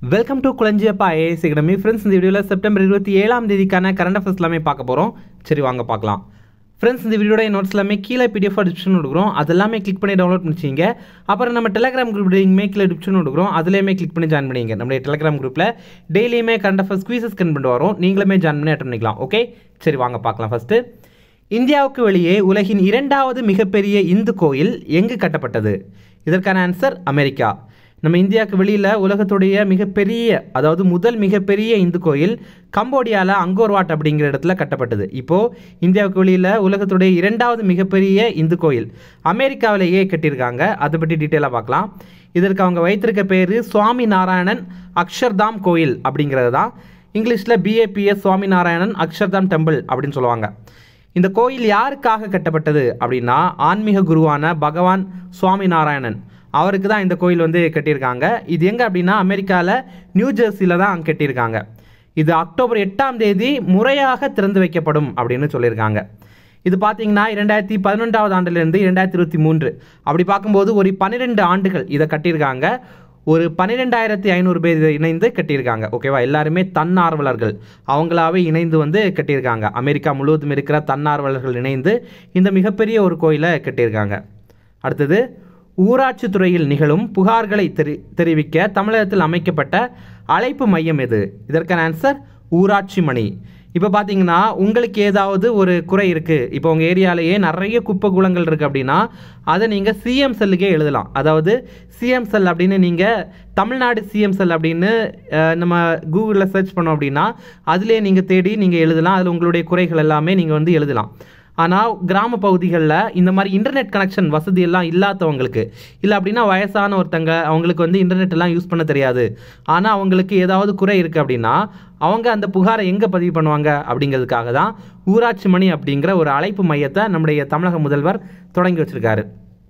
welcome to Kulanchiyappa IAS academy friends இந்த வீடியோவில் September இருபத்தி ஏழாம் தேதிக்கான கரண்ட் அஃபேர்ஸ் எல்லாமே பார்க்க போகிறோம் சரி வாங்க பார்க்கலாம் ஃப்ரெண்ட்ஸ் இந்த வீடியோட நோட்ஸ் எல்லாமே கீழே பிடிஎஃப் டிஸ்கிரிப்ஷன் கொடுக்குறோம் அது எல்லாமே கிளிக் பண்ணி டவுன்லோட் பண்ணிச்சிங்க அப்புறம் நம்ம டெலிகிராம் குரூப் லிங்க்மே கீழே டிஸ்கிரிப்ஷன் கொடுக்குறோம் அதுலேயுமே கிளிக் பண்ணி ஜாயின் பண்ணிங்க நம்மளுடைய டெலிகிராம் குரூப்பில் டெய்லியுமே கரண்ட் அஃபேர்ஸ் குவீசஸ் கன் பண்ணிட்டு வரோம் நீங்களுமே ஜாயின் பண்ணி அட்டன் பண்ணிக்கலாம் ஓகே சரி வாங்க பார்க்கலாம் ஃபஸ்ட்டு இந்தியாவுக்கு வெளியே உலகின் இரண்டாவது மிகப்பெரிய இந்து கோயில் எங்கு கட்டப்பட்டது இதற்கான ஆன்சர் அமெரிக்கா நம்ம இந்தியாவுக்கு வெளியில் உலகத்துடைய மிகப்பெரிய அதாவது முதல் மிகப்பெரிய இந்து கோயில் கம்போடியாவில் அங்கோர்வாட் அப்படிங்கிற இடத்துல கட்டப்பட்டது இப்போது இந்தியாவுக்கு வெளியில் உலகத்துடைய இரண்டாவது மிகப்பெரிய இந்து கோயில் அமெரிக்காவிலேயே கட்டியிருக்காங்க அதை பற்றி டீட்டெயிலாக பார்க்கலாம் இதற்கு அவங்க வைத்திருக்க பேர் சுவாமி நாராயணன் அக்ஷர்தாம் கோயில் அப்படிங்கிறது தான் இங்கிலீஷில் பிஏபிஎஸ் சுவாமி நாராயணன் அக்ஷர்தாம் டெம்பிள் அப்படின்னு சொல்லுவாங்க இந்த கோயில் யாருக்காக கட்டப்பட்டது அப்படின்னா ஆன்மீக குருவான பகவான் சுவாமி நாராயணன் அவருக்கு தான் இந்த கோயில் வந்து கட்டியிருக்காங்க இது எங்கே அப்படின்னா அமெரிக்காவில் நியூ ஜெர்சியில் தான் அங்கே கட்டியிருக்காங்க இது அக்டோபர் எட்டாம் தேதி முறையாக திறந்து வைக்கப்படும் அப்படின்னு சொல்லியிருக்காங்க இது பார்த்தீங்கன்னா இரண்டாயிரத்தி பதினொன்றாவது ஆண்டிலிருந்து இரண்டாயிரத்தி இருபத்தி மூன்று அப்படி பார்க்கும்போது ஒரு பன்னிரெண்டு ஆண்டுகள் இதை கட்டியிருக்காங்க ஒரு பன்னிரெண்டாயிரத்தி ஐநூறு பேர் இதை இணைந்து கட்டியிருக்காங்க ஓகேவா எல்லாருமே தன்னார்வலர்கள் அவங்களாவே இணைந்து வந்து கட்டியிருக்காங்க அமெரிக்கா முழுவதும் இருக்கிற தன்னார்வலர்கள் இணைந்து இந்த மிகப்பெரிய ஒரு கோயிலை கட்டியிருக்காங்க அடுத்தது ஊராட்சி துறையில் நிகழும் புகார்களை தெரி தெரிவிக்க தமிழகத்தில் அமைக்கப்பட்ட அழைப்பு மையம் எது இதற்கான ஆன்சர் ஊராட்சி மணி இப்போ பார்த்தீங்கன்னா உங்களுக்கு ஏதாவது ஒரு குறை இருக்குது இப்போ உங்கள் ஏரியாலேயே நிறைய குப்பை குளங்கள் இருக்குது அப்படின்னா அதை நீங்கள் சிஎம் செல்லுக்கே எழுதலாம் அதாவது சிஎம் செல் அப்படின்னு நீங்கள் தமிழ்நாடு சிஎம் செல் அப்படின்னு அஹ், நம்ம கூகுளில் சர்ச் பண்ணோம் அப்படின்னா அதிலே நீங்கள் தேடி நீங்கள் எழுதலாம் அதில் உங்களுடைய குறைகள் எல்லாமே நீங்கள் வந்து எழுதலாம் ஆனால் கிராம பகுதிகளில் இந்த மாதிரி இன்டர்நெட் கனெக்ஷன் வசதி எல்லாம் இல்லாதவங்களுக்கு இல்லை அப்படின்னா வயசான ஒருத்தங்க அவங்களுக்கு வந்து இன்டர்நெட் எல்லாம் யூஸ் பண்ண தெரியாது ஆனால் அவங்களுக்கு ஏதாவது குறை இருக்குது அப்படின்னா அவங்க அந்த புகாரை எங்கே பதிவு பண்ணுவாங்க அப்படிங்கிறதுக்காக தான் ஊராட்சி மணி அப்படிங்கிற ஒரு அழைப்பு மையத்தை நம்முடைய தமிழக முதல்வர் தொடங்கி வச்சிருக்காரு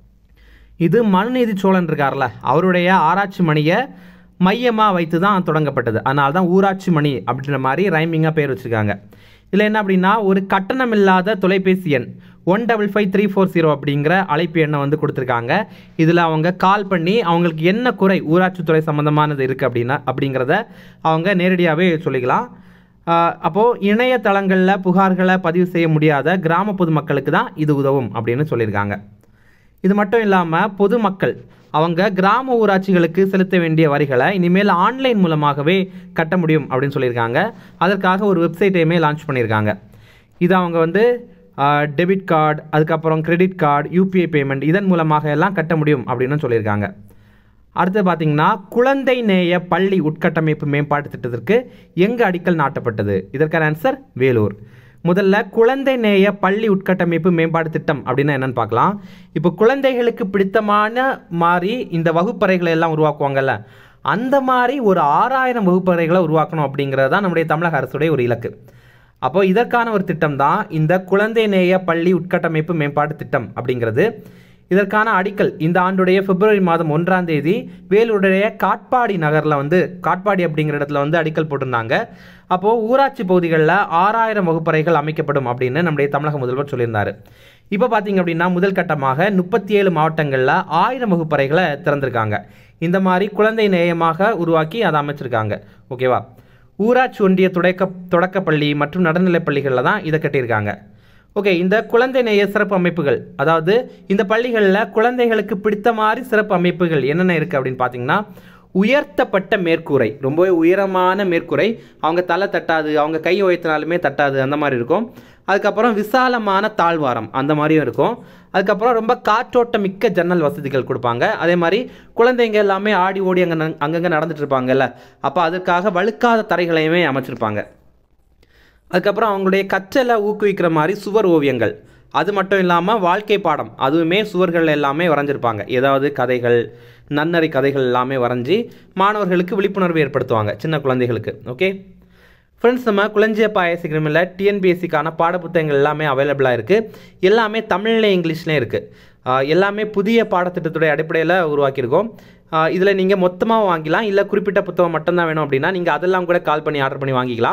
இது மனுநீதி சோழன் இருக்கார்ல அவருடைய ஆராய்ச்சி மணியை மையமாக வைத்து தான் தொடங்கப்பட்டது அதனால தான் ஊராட்சி மணி அப்படின்ற மாதிரி ரைமிங்காக பேர் வச்சுருக்காங்க இதில் என்ன அப்படின்னா ஒரு கட்டணம் இல்லாத தொலைபேசி எண் one double five three four zero அப்படிங்கிற அழைப்பு எண்ணை வந்து கொடுத்துருக்காங்க இதில் அவங்க கால் பண்ணி அவங்களுக்கு என்ன குறை ஊராட்சித்துறை சம்மந்தமானது இருக்குது அப்படின்னா அப்படிங்கிறத அவங்க நேரடியாகவே சொல்லிக்கலாம் ஆஹ் அப்போ இணையதளங்களில் புகார்களை பதிவு செய்ய முடியாத கிராம பொதுமக்களுக்கு தான் இது உதவும் அப்படின்னு சொல்லியிருக்காங்க இது மட்டும் இல்லாமல் பொதுமக்கள் அவங்க கிராம ஊராட்சிகளுக்கு செலுத்த வேண்டிய வரிகளை இனிமேல் ஆன்லைன் மூலமாகவே கட்ட முடியும் அப்படின்னு சொல்லியிருக்காங்க அதற்காக ஒரு வெப்சைட்டையுமே லான்ச் பண்ணியிருக்காங்க இது அவங்க வந்து டெபிட் கார்டு அதுக்கப்புறம் கிரெடிட் கார்டு யூபிஐ பேமெண்ட் இதன் மூலமாக எல்லாம் கட்ட முடியும் அப்படின்னு சொல்லியிருக்காங்க அடுத்து பார்த்தீங்கன்னா குழந்தை நேய பள்ளி உட்கட்டமைப்பு மேம்பாட்டு திட்டத்திற்கு எங்கு அடிக்கல் நாட்டப்பட்டது இதற்கான ஆன்சர் வேலூர் முதல்ல குழந்தை நேய பள்ளி உட்கட்டமைப்பு மேம்பாடு திட்டம் அப்படின்னா என்னன்னு பார்க்கலாம் இப்போ குழந்தைகளுக்கு பிடித்தமான மாதிரி இந்த வகுப்பறைகளை எல்லாம் உருவாக்குவாங்கல்ல அந்த மாதிரி ஒரு ஆறாயிரம் வகுப்பறைகளை உருவாக்கணும் அப்படிங்கிறது தான் நம்முடைய தமிழக அரசுடைய ஒரு இலக்கு அப்போ இதற்கான ஒரு திட்டம் தான் இந்த குழந்தை நேய பள்ளி உட்கட்டமைப்பு மேம்பாட்டு திட்டம் அப்படிங்கிறது இதற்கான அடிக்கல் இந்த ஆண்டுடைய பிப்ரவரி மாதம் ஒன்றாம் தேதி வேலூருடைய காட்பாடி நகரில் வந்து காட்பாடி அப்படிங்கிற இடத்துல வந்து அடிக்கல் போட்டிருந்தாங்க அப்போது ஊராட்சி பகுதிகளில் ஆறாயிரம் வகுப்பறைகள் அமைக்கப்படும் அப்படின்னு நம்முடைய தமிழக முதல்வர் சொல்லியிருந்தார் இப்போ பார்த்தீங்க அப்படின்னா முதல் கட்டமாக முப்பத்தி ஏழு மாவட்டங்களில் ஆயிரம் வகுப்பறைகளை திறந்திருக்காங்க இந்த மாதிரி குழந்தை நேயமாக உருவாக்கி அதை அமைச்சிருக்காங்க ஓகேவா ஊராட்சி ஒன்றிய தொடக்க தொடக்கப்பள்ளி மற்றும் நடுநிலைப் பள்ளிகளில் தான் இதை கட்டியிருக்காங்க ஓகே இந்த குழந்தை நேய சிறப்பு அமைப்புகள் அதாவது இந்த பள்ளிகளில் குழந்தைகளுக்கு பிடித்த மாதிரி சிறப்பு அமைப்புகள் என்னென்ன இருக்குது அப்படின்னு பார்த்தீங்கன்னா உயர்த்தப்பட்ட மேற்கூரை ரொம்பவே உயரமான மேற்கூரை அவங்க தலை தட்டாது அவங்க கை உயர்த்தினாலுமே தட்டாது அந்த மாதிரி இருக்கும் அதுக்கப்புறம் விசாலமான தாழ்வாரம் அந்த மாதிரியும் இருக்கும் அதுக்கப்புறம் ரொம்ப காற்றோட்டம் மிக்க ஜன்னல் வசதிகள் கொடுப்பாங்க அதே மாதிரி குழந்தைங்க எல்லாமே ஆடி ஓடி அங்கே அங்கங்கே நடந்துட்டு இருப்பாங்கல்ல அப்போ அதுக்காக வழுக்காத தரைகளையுமே அமைச்சிருப்பாங்க அதுக்கப்புறம் அவங்களுடைய கற்றலை ஊக்குவிக்கிற மாதிரி சுவர் ஓவியங்கள் அது மட்டும் இல்லாமல் வாழ்க்கை பாடம் அதுவுமே சுவர்கள் எல்லாமே வரைஞ்சிருப்பாங்க ஏதாவது கதைகள் நன்னறி கதைகள் எல்லாமே வரைஞ்சி மாணவர்களுக்கு விழிப்புணர்வு ஏற்படுத்துவாங்க சின்ன குழந்தைகளுக்கு ஓகே ஃப்ரெண்ட்ஸ் நம்ம குளஞ்சியப்பா ஐஎஸ்சி டிஎன்பிஎஸ்சிக்கான பாடப்புத்தகங்கள் எல்லாமே அவைலபிளாக இருக்குது எல்லாமே தமிழ்லேயும் இங்கிலீஷ்லேயும் இருக்குது எல்லாமே புதிய பாடத்திட்டத்துடைய அடிப்படையில் உருவாக்கியிருக்கோம் இதில் நீங்கள் மொத்தமாக வாங்கிக்கலாம் இல்லை குறிப்பிட்ட புத்தகம் மட்டும்தான் வேணும் அப்படின்னா நீங்கள் அதெல்லாம் கூட கால் பண்ணி ஆர்டர் பண்ணி வாங்கிக்கலாம்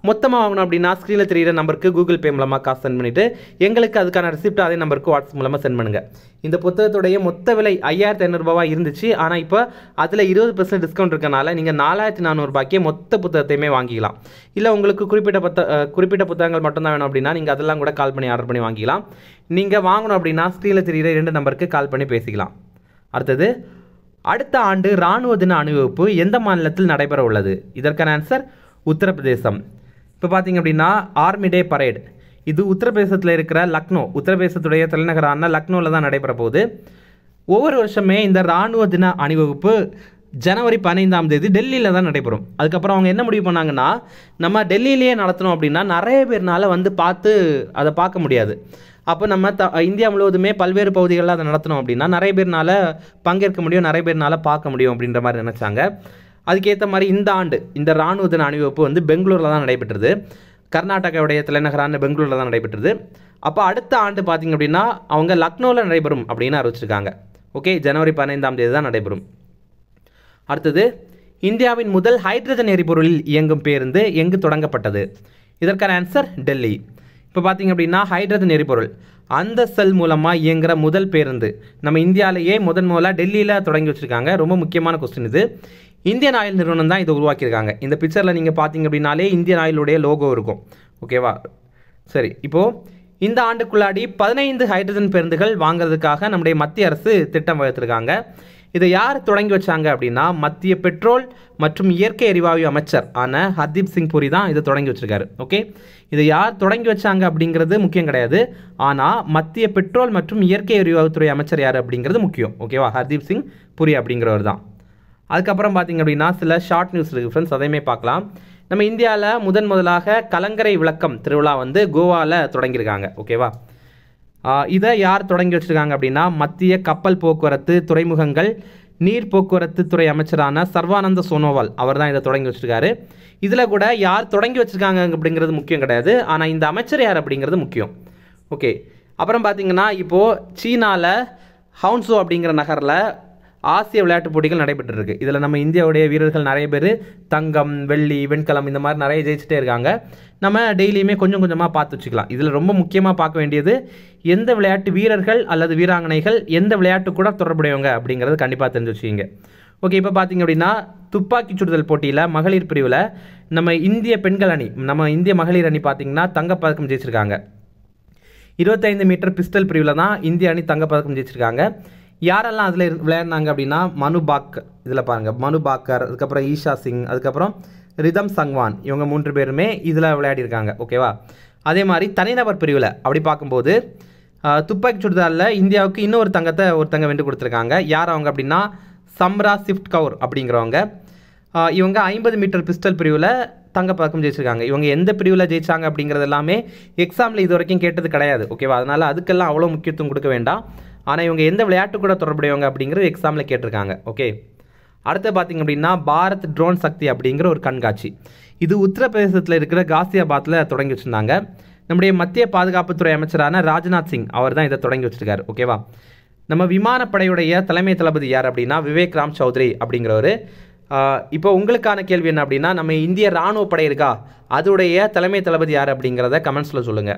மொத்தமாக வாங்கணும் அப்படின்னா ஸ்க்ரீனில் தெரியிற நம்பருக்கு கூகுள் பே மூலமாக காசு சென்ட் பண்ணிவிட்டு எங்களுக்கு அதுக்கான ரெசிப்ட் அதே நம்பருக்கு வாட்ஸ்அப் மூலமாக சென்ட் பண்ணுங்கள் இந்த புத்தகத்துடைய மொத்த விலை ஐயாயிரத்தி ஐநூறுரூபா இருந்துச்சு ஆனால் இப்போ அதில் இருபது பர்சன்ட் டிஸ்கவுண்ட் இருக்கனால நீங்கள் நாலாயிரத்தி நானூறுபாய்க்கே மொத்த புத்தகத்தையுமே வாங்கிக்கலாம் இல்லை உங்களுக்கு குறிப்பிட்ட புத்த அஹ், குறிப்பிட்ட புத்தகங்கள் மட்டும்தான் வேணும் அப்படின்னா நீங்கள் அதெல்லாம் கூட கால் பண்ணி ஆர்டர் பண்ணி வாங்கிக்கலாம் நீங்கள் வாங்கணும் அப்படின்னா ஸ்க்ரீனில் தெரியிற இரண்டு நம்பருக்கு கால் பண்ணி பேசிக்கலாம் அடுத்தது அடுத்த ஆண்டு இராணுவ தின அணிவகுப்பு எந்த மாநிலத்தில் நடைபெற உள்ளது இதற்கான ஆன்சர் உத்தரப்பிரதேசம் இப்போ பார்த்தீங்க அப்படின்னா ஆர்மி டே பரேட் இது உத்தரப்பிரதேசத்தில் இருக்கிற லக்னோ உத்தரப்பிரதேசத்துடைய தலைநகரான லக்னோவில் தான் நடைபெற போகுது ஒவ்வொரு வருஷமே இந்த இராணுவ தின அணிவகுப்பு ஜனவரி பதினைந்தாம் தேதி டெல்லியில் தான் நடைபெறும் அதுக்கப்புறம் அவங்க என்ன முடிவு பண்ணாங்கன்னா நம்ம டெல்லியிலேயே நடத்தணும் அப்படின்னா நிறைய பேர்னால வந்து பார்த்து அதை பார்க்க முடியாது அப்போ நம்ம த இந்தியா முழுவதுமே பல்வேறு பகுதிகளில் அதை நடத்தணும் அப்படின்னா நிறைய பேர்னால பங்கேற்க முடியும் நிறைய பேர்னால பார்க்க முடியும் அப்படின்ற மாதிரி நினச்சாங்க அதுக்கேற்ற மாதிரி இந்த ஆண்டு இந்த இராணுவ தின அணிவகுப்பு வந்து பெங்களூரில் தான் நடைபெற்றது கர்நாடகாவுடைய தலைநகரான பெங்களூரில் தான் நடைபெற்றது அப்போ அடுத்த ஆண்டு பார்த்தீங்க அப்படின்னா அவங்க லக்னோவில் நடைபெறும் அப்படின்னு அறிவிச்சிருக்காங்க ஓகே ஜனவரி பதினைந்தாம் தேதி தான் நடைபெறும் அடுத்தது இந்தியாவின் முதல் ஹைட்ரஜன் எரிபொருளில் இயங்கும் பேருந்து எங்கு தொடங்கப்பட்டது இதற்கான ஆன்சர் டெல்லி இப்போ பார்த்தீங்க அப்படின்னா ஹைட்ரஜன் எரிபொருள் அந்த செல் மூலமாக இயங்குற முதல் பேருந்து நம்ம இந்தியாவிலேயே முதன் முதலாக டெல்லியில் தொடங்கி வச்சுருக்காங்க ரொம்ப முக்கியமான கொஸ்டின் இது இந்தியன் ஆயில் நிறுவனம் தான் இதை உருவாக்கியிருக்காங்க இந்த பிக்சரில் நீங்கள் பார்த்தீங்க அப்படின்னாலே இந்தியன் ஆயிலுடைய லோகோ இருக்கும் ஓகேவா சரி இப்போது இந்த ஆண்டுக்குள்ளாடி பதினைந்து ஹைட்ரஜன் பேருந்துகள் வாங்குறதுக்காக நம்முடைய மத்திய அரசு திட்டம் வகுத்திருக்காங்க இதை யார் தொடங்கி வச்சாங்க அப்படின்னா மத்திய பெட்ரோல் மற்றும் இயற்கை எரிவாயு அமைச்சர் ஆன ஹர்தீப் சிங் புரி தான் இதை தொடங்கி வச்சிருக்காரு ஓகே இதை யார் தொடங்கி வச்சாங்க அப்படிங்கிறது முக்கியம் கிடையாது ஆனால் மத்திய பெட்ரோல் மற்றும் இயற்கை எரிவாயுத்துறை அமைச்சர் யார் அப்படிங்கிறது முக்கியம் ஓகேவா ஹர்தீப் சிங் புரி அப்படிங்கிறவர் தான் அதுக்கப்புறம் பார்த்தீங்க அப்படின்னா சில ஷார்ட் நியூஸ் இருக்குது ஃப்ரெண்ட்ஸ் அதையுமே பார்க்கலாம் நம்ம இந்தியாவில் முதன் முதலாக கலங்கரை விளக்கம் திருவிழா வந்து கோவாவில் தொடங்கியிருக்காங்க ஓகேவா ஆஹ் இதை யார் தொடங்கி வச்சிருக்காங்க அப்படின்னா மத்திய கப்பல் போக்குவரத்து துறைமுகங்கள் நீர் போக்குவரத்து துறை அமைச்சரான சர்வானந்த சோனோவால் அவர் தான் இதை தொடங்கி வச்சிருக்காரு இதில் கூட யார் தொடங்கி வச்சிருக்காங்க அப்படிங்கிறது முக்கியம் கிடையாது ஆனால் இந்த அமைச்சர் யார் அப்படிங்கிறது முக்கியம் ஓகே அப்புறம் பார்த்தீங்கன்னா இப்போது சீனாவில் ஹவுன்சோ அப்படிங்கிற நகரில் ஆசிய விளையாட்டுப் போட்டிகள் நடைபெற்று இருக்கு இதில் நம்ம இந்தியாவுடைய வீரர்கள் நிறைய பேர் தங்கம் வெள்ளி வெண்கலம் இந்த மாதிரி நிறைய ஜெயிச்சுட்டே இருக்காங்க நம்ம டெய்லியுமே கொஞ்சம் கொஞ்சமாக பார்த்து வச்சுக்கலாம் இதில் ரொம்ப முக்கியமாக பார்க்க வேண்டியது எந்த விளையாட்டு வீரர்கள் அல்லது வீராங்கனைகள் எந்த விளையாட்டு கூட தொடர்புடையவங்க அப்படிங்கிறது கண்டிப்பாக தெரிஞ்சு வச்சுக்கிங்க ஓகே இப்போ பார்த்தீங்க அப்படின்னா துப்பாக்கி சுடுதல் போட்டியில் மகளிர் பிரிவில் நம்ம இந்திய பெண்கள் அணி நம்ம இந்திய மகளிர் அணி பார்த்தீங்கன்னா தங்கப்பதக்கம் ஜெயிச்சிருக்காங்க இருபத்தைந்து மீட்டர் பிஸ்டல் பிரிவில் தான் இந்திய அணி தங்கப்பதக்கம் ஜெயிச்சிருக்காங்க யாரெல்லாம் அதில் விளையாடினாங்க அப்படின்னா மனு பாக் இதில் பாருங்கள் மனு பாக்கர் அதுக்கப்புறம் ஈஷா சிங் அதுக்கப்புறம் ரிதம் சங்வான் இவங்க மூன்று பேருமே இதில் விளையாடிருக்காங்க ஓகேவா அதே மாதிரி தனிநபர் பிரிவில் அப்படி பார்க்கும்போது ஆஹ், துப்பாக்கி சுடுதலில் இந்தியாவுக்கு இன்னொரு தங்கத்தை ஒருத்தங்க வென்று கொடுத்துருக்காங்க யார் அவங்க அப்படின்னா சம்ரா சிஃப்ட் கவுர் அப்படிங்கிறவங்க ஆஹ், இவங்க ஐம்பது மீட்டர் பிஸ்டல் பிரிவில் தங்கப்பதக்கம் ஜெயிச்சிருக்காங்க இவங்க எந்த பிரிவில் ஜெயிச்சாங்க அப்படிங்கிறது எல்லாமே எக்ஸாமில் இது வரைக்கும் கேட்டது கிடையாது ஓகேவா அதனால் அதுக்கெல்லாம் அவ்வளோ முக்கியத்துவம் கொடுக்க வேண்டாம் ஆனால் இவங்க எந்த விளையாட்டு கூட தொடர்புடையவங்க அப்படிங்கிறது எக்ஸாமில் கேட்டிருக்காங்க ஓகே அடுத்து பார்த்தீங்க அப்படின்னா பாரத் ட்ரோன் சக்தி அப்படிங்கிற ஒரு கண்காட்சி இது உத்தரப்பிரதேசத்தில் இருக்கிற காசியாபாத்தில் தொடங்கி வச்சுருந்தாங்க நம்முடைய மத்திய பாதுகாப்புத்துறை அமைச்சரான ராஜ்நாத் சிங் அவர் தான் இதை தொடங்கி வச்சிருக்காரு ஓகேவா நம்ம விமானப்படையுடைய தலைமை தளபதி யார் அப்படின்னா விவேக் ராம் சௌத்ரி அப்படிங்கிறவர் இப்போ உங்களுக்கான கேள்வி என்ன அப்படின்னா நம்ம இந்திய ராணுவ படை இருக்கா அதோடைய தலைமை தளபதி யார் அப்படிங்கிறத கமெண்ட்ஸில் சொல்லுங்கள்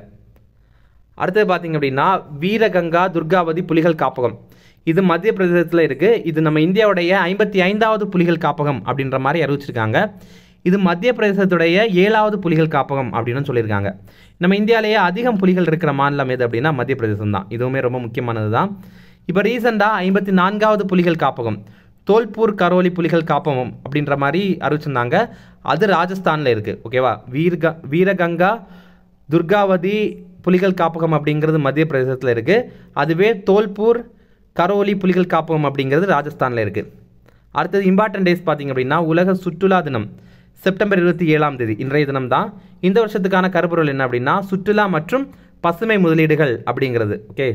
அடுத்தது பார்த்தீங்க அப்படின்னா வீரகங்கா துர்காவதி புலிகள் காப்பகம் இது மத்திய பிரதேசத்தில் இருக்குது இது நம்ம இந்தியாவுடைய ஐம்பத்தி ஐந்தாவது புலிகள் காப்பகம் அப்படின்ற மாதிரி அறிவிச்சிருக்காங்க இது மத்திய பிரதேசத்துடைய ஏழாவது புலிகள் காப்பகம் அப்படின்னு சொல்லியிருக்காங்க நம்ம இந்தியாவிலேயே அதிகம் புலிகள் இருக்கிற மாநிலம் எது அப்படின்னா மத்திய பிரதேசம் தான் இதுவுமே ரொம்ப முக்கியமானது தான் இப்போ ரீசெண்டாக ஐம்பத்தி நான்காவது புலிகள் காப்பகம் தோல்பூர் கரோலி புலிகள் காப்பகம் அப்படின்ற மாதிரி அறிவிச்சிருந்தாங்க அது ராஜஸ்தானில் இருக்குது ஓகேவா வீர்க வீரகங்கா துர்காவதி புலிகள் காப்பகம் அப்படிங்கிறது மத்திய பிரதேசத்தில் இருக்குது அதுவே தோல்பூர் கரோலி புலிகள் காப்பகம் அப்படிங்கிறது ராஜஸ்தானில் இருக்குது அடுத்தது இம்பார்ட்டன்ட் டேஸ் பார்த்தீங்க அப்படின்னா உலக சுற்றுலா தினம் செப்டம்பர் இருபத்தி ஏழாம் தேதி இன்றைய தினம் தான் இந்த வருஷத்துக்கான கருப்பொருள் என்ன அப்படின்னா சுற்றுலா மற்றும் பசுமை முதலீடுகள் அப்படிங்கிறது ஓகே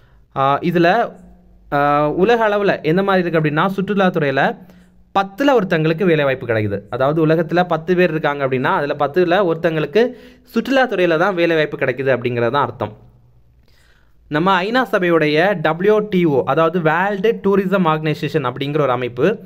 இதில் உலக அளவில் எந்த மாதிரி இருக்குது அப்படின்னா சுற்றுலாத்துறையில் பத்தில் ஒருத்தங்களுக்கு வேலை வாய்ப்பு கிடைக்குது அதாவது உலகத்தில் பத்து பேர் இருக்காங்க அப்படின்னா அதில் பத்தில் ஒருத்தங்களுக்கு சுற்றுலாத்துறையில் தான் வேலை வாய்ப்பு கிடைக்குது அப்படிங்கிறது தான் அர்த்தம் நம்ம ஐநா சபையுடைய WTO அதாவது வேர்ல்டு டூரிசம் ஆர்கனைசேஷன் அப்படிங்கிற ஒரு அமைப்பு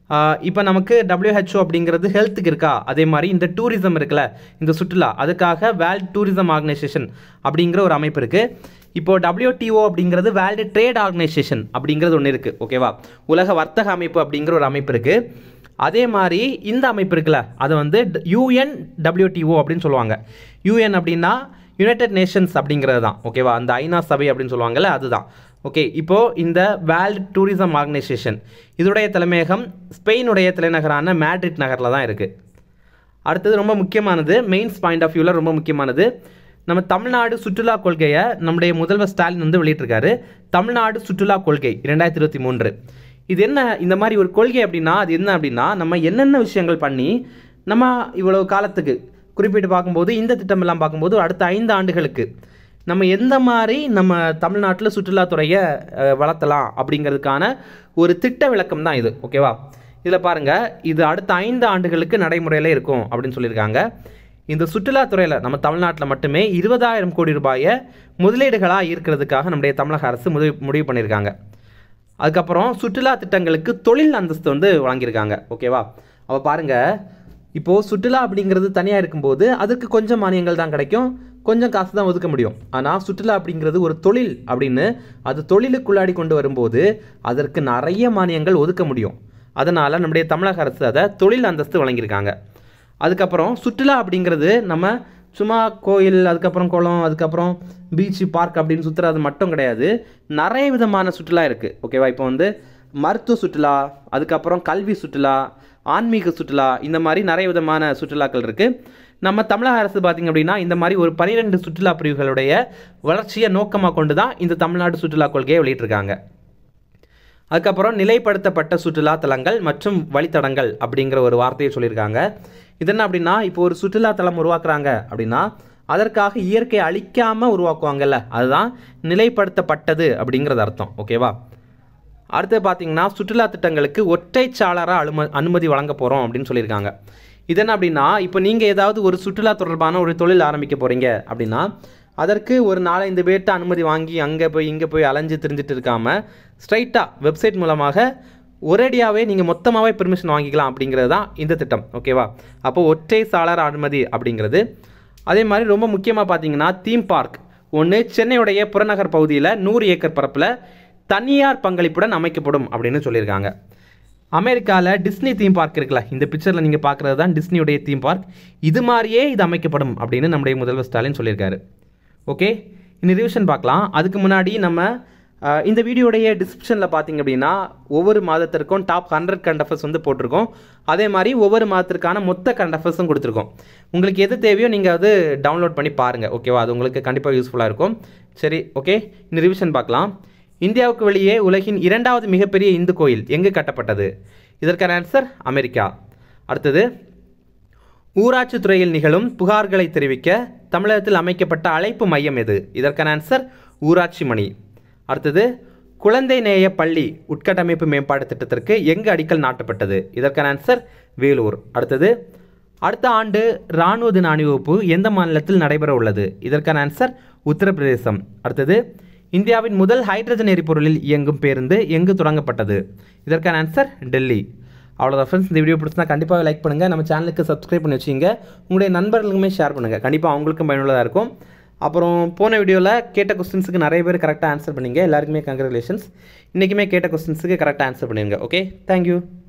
இப்போ நமக்கு WHO அப்படிங்கிறது ஹெல்த்துக்கு இருக்கா அதே மாதிரி இந்த டூரிசம் இருக்குல்ல இந்த சுற்றுலா அதுக்காக வேர்ல்ட் டூரிசம் ஆர்கனைசேஷன் அப்படிங்கிற ஒரு அமைப்பு இருக்குது இப்போ WTO அப்படிங்கிறது வேர்ல்டு ட்ரேட் ஆர்கனைசேஷன் அப்படிங்கிறது ஒன்று இருக்குது ஓகேவா உலக வர்த்தக அமைப்பு அப்படிங்கிற ஒரு அமைப்பு இருக்குது அதே மாதிரி இந்த அமைப்பு இருக்குல்ல அதை வந்து யூஎன் WTO அப்படின்னு சொல்லுவாங்க யூஎன் அப்படின்னா யுனைடெட் நேஷன்ஸ் அப்படிங்கிறது தான் ஓகேவா அந்த ஐநா சபை அப்படின்னு சொல்லுவாங்கல்ல அதுதான் ஓகே இப்போது இந்த வேர்ல்டு டூரிசம் ஆர்கனைசேஷன் இதோடைய தலைமையகம் ஸ்பெயினுடைய தலைநகரான மேட்ரிட் நகரில் தான் இருக்குது அடுத்தது ரொம்ப முக்கியமானது மெயின்ஸ் பாயிண்ட் ஆஃப் வியூவில் ரொம்ப முக்கியமானது நம்ம தமிழ்நாடு சுற்றுலா கொள்கையை நம்முடைய முதல்வர் ஸ்டாலின் வந்து வெளியிட்டிருக்காரு தமிழ்நாடு சுற்றுலா கொள்கை ரெண்டாயிரத்தி இருபத்தி மூன்று இது என்ன இந்த மாதிரி ஒரு கொள்கை அப்படின்னா அது என்ன அப்படின்னா நம்ம என்னென்ன விஷயங்கள் பண்ணி நம்ம இவ்வளவு காலத்துக்கு குறிப்பிட்டு பார்க்கும்போது இந்த திட்டமெல்லாம் பார்க்கும்போது அடுத்த ஐந்து ஆண்டுகளுக்கு நம்ம எந்த மாதிரி நம்ம தமிழ்நாட்டில் சுற்றுலாத்துறையை அஹ், வளர்த்தலாம் அப்படிங்கிறதுக்கான ஒரு திட்ட விளக்கம் தான் இது ஓகேவா இதில் பாருங்கள் இது அடுத்த ஐந்து ஆண்டுகளுக்கு நடைமுறையில் இருக்கும் அப்படின்னு சொல்லியிருக்காங்க இந்த சுற்றுலாத்துறையில் நம்ம தமிழ்நாட்டில் மட்டுமே இருபதாயிரம் கோடி ரூபாயை முதலீடுகளாக ஈர்க்கிறதுக்காக நம்முடைய தமிழக அரசு முடிவு முடிவு பண்ணியிருக்காங்க அதுக்கப்புறம் சுற்றுலா திட்டங்களுக்கு தொழில் அந்தஸ்து வந்து வழங்கியிருக்காங்க ஓகேவா அப்போ பாருங்கள் இப்போது சுற்றுலா அப்படிங்கிறது தனியாக இருக்கும்போது அதுக்கு கொஞ்சம் மானியங்கள் தான் கிடைக்கும் கொஞ்சம் காசு தான் ஒதுக்க முடியும் ஆனால் சுற்றுலா அப்படிங்கிறது ஒரு தொழில் அப்படின்னு அது தொழிலுக்குள்ளாடி கொண்டு வரும்போது அதற்கு நிறைய மானியங்கள் ஒதுக்க முடியும் அதனால் நம்முடைய தமிழக அரசு அதை தொழில் அந்தஸ்து வழங்கியிருக்காங்க அதுக்கப்புறம் சுற்றுலா அப்படிங்கிறது நம்ம சும்மா கோயில் அதுக்கப்புறம் குளம் அதுக்கப்புறம் பீச்சு பார்க் அப்படின்னு சுற்றுறது மட்டும் கிடையாது நிறைய விதமான சுற்றுலா இருக்குது ஓகேவா இப்போ வந்து மருத்துவ சுற்றுலா அதுக்கப்புறம் கல்வி சுற்றுலா ஆன்மீக சுற்றுலா இந்த மாதிரி நிறைய விதமான சுற்றுலாக்கள் இருக்குது நம்ம தமிழக அரசு பார்த்திங்க அப்படின்னா இந்த மாதிரி ஒரு பனிரெண்டு சுற்றுலா பிரிவுகளுடைய வளர்ச்சியை நோக்கமாக கொண்டு தான் இந்த தமிழ்நாடு சுற்றுலா கொள்கையை வெளியிட்டிருக்காங்க அதுக்கப்புறம் நிலைப்படுத்தப்பட்ட சுற்றுலா தலங்கள் மற்றும் வழித்தடங்கள் அப்படிங்கிற ஒரு வார்த்தையை சொல்லியிருக்காங்க இது என்ன அப்படின்னா இப்போ ஒரு சுற்றுலா தலம் உருவாக்குறாங்க அப்படின்னா அதற்காக இயற்கை அழிக்காமல் உருவாக்குவாங்கல்ல அதுதான் நிலைப்படுத்தப்பட்டது அப்படிங்கிறது அர்த்தம் ஓகேவா அடுத்து பார்த்தீங்கன்னா சுற்றுலா திட்டங்களுக்கு ஒற்றைச்சாளராக அனும அனுமதி வழங்க போகிறோம் அப்படின்னு சொல்லியிருக்காங்க இது என்ன அப்படின்னா இப்போ நீங்கள் ஏதாவது ஒரு சுற்றுலா தொடர்பான ஒரு தொழில் ஆரம்பிக்க போகிறீங்க அப்படின்னா அதற்கு ஒரு நாலஞ்சு பேர்கிட்ட அனுமதி வாங்கி அங்கே போய் இங்கே போய் அலைஞ்சு திரிஞ்சிட்டு இருக்காமல் ஸ்ட்ரைட்டாக வெப்சைட் மூலமாக ஒரேடியாகவே நீங்கள் மொத்தமாகவே பெர்மிஷன் வாங்கிக்கலாம் அப்படிங்கிறது தான் இந்த திட்டம் ஓகேவா அப்போ ஒற்றை சாளர அனுமதி அப்படிங்கிறது அதே மாதிரி ரொம்ப முக்கியமாக பார்த்தீங்கன்னா தீம் பார்க் ஒன்று சென்னையுடைய புறநகர் பகுதியில் நூறு ஏக்கர் பரப்பில் தனியார் பங்களிப்புடன் அமைக்கப்படும் அப்படின்னு சொல்லியிருக்காங்க அமெரிக்காவில் டிஸ்னி தீம் பார்க் இருக்குல்ல இந்த பிக்சரில் நீங்கள் பார்க்குறது தான் டிஸ்னியுடைய தீம் பார்க் இது மாதிரியே இது அமைக்கப்படும் அப்படின்னு நம்முடைய முதல்வர் ஸ்டாலின் சொல்லியிருக்காரு ஓகே இந்த ரிவிஷன் பார்க்கலாம் அதுக்கு முன்னாடி நம்ம அஹ், இந்த வீடியோடைய டிஸ்கிரிப்ஷனில் பார்த்தீங்க அப்படின்னா ஒவ்வொரு மாதத்திற்கும் டாப் ஹண்ட்ரட் கரண்ட் அஃபேர்ஸ் வந்து போட்டிருக்கோம் அதே மாதிரி ஒவ்வொரு மாதத்திற்கான மொத்த கரண்ட் அஃபேர்ஸும் கொடுத்துருக்கோம் உங்களுக்கு எது தேவையோ நீங்கள் அது டவுன்லோட் பண்ணி பாருங்கள் ஓகேவா அது உங்களுக்கு கண்டிப்பாக யூஸ்ஃபுல்லாக இருக்கும் சரி ஓகே இந்த ரிவிஷன் பார்க்கலாம் இந்தியாவுக்கு வெளியே உலகின் இரண்டாவது மிகப்பெரிய இந்து கோயில் எங்கு கட்டப்பட்டது இதற்கான ஆன்சர் அமெரிக்கா அடுத்தது ஊராட்சி துறையில் நிகழும் புகார்களை தெரிவிக்க தமிழகத்தில் அமைக்கப்பட்ட அழைப்பு மையம் எது இதற்கான ஆன்சர் ஊராட்சி மணி அடுத்தது குழந்தை நேய பள்ளி உட்கட்டமைப்பு மேம்பாடு திட்டத்திற்கு எங்கு அடிக்கல் நாட்டப்பட்டது இதற்கான ஆன்சர் வேலூர் அடுத்தது அடுத்த ஆண்டு இராணுவ தின அணிவகுப்பு எந்த மாநிலத்தில் நடைபெற உள்ளது இதற்கான ஆன்சர் உத்தரப்பிரதேசம் அடுத்தது இந்தியாவின் முதல் ஹைட்ரஜன் எரிபொருளில் இயங்கும் பேருந்து எங்கு தொடங்கப்பட்டது இதற்கான ஆன்சர் டெல்லி அவ்வளோதான் ஃப்ரெண்ட்ஸ் இந்த வீடியோ பிடிச்சினா கண்டிப்பாக லைக் பண்ணுங்கள் நம்ம சேனலுக்கு சப்ஸ்கிரைப் பண்ணி வச்சுங்க உங்களுடைய நண்பர்களுக்குமே ஷேர் பண்ணுங்கள் கண்டிப்பாக அவங்களுக்கும் பயனுள்ளதாக இருக்கும் அப்புறம் போன வீடியோவில் கேட்ட கொஸ்டின்ஸுக்கு நிறைய பேர் கரெக்டாக ஆன்சர் பண்ணீங்க எல்லாருக்குமே கங்க்ராச்சுலேஷன்ஸ் இன்றைக்குமே கேட்ட கொஸ்டின்ஸுக்கு கரெக்டாக ஆன்சர் பண்ணிடுங்க ஓகே தேங்க்யூ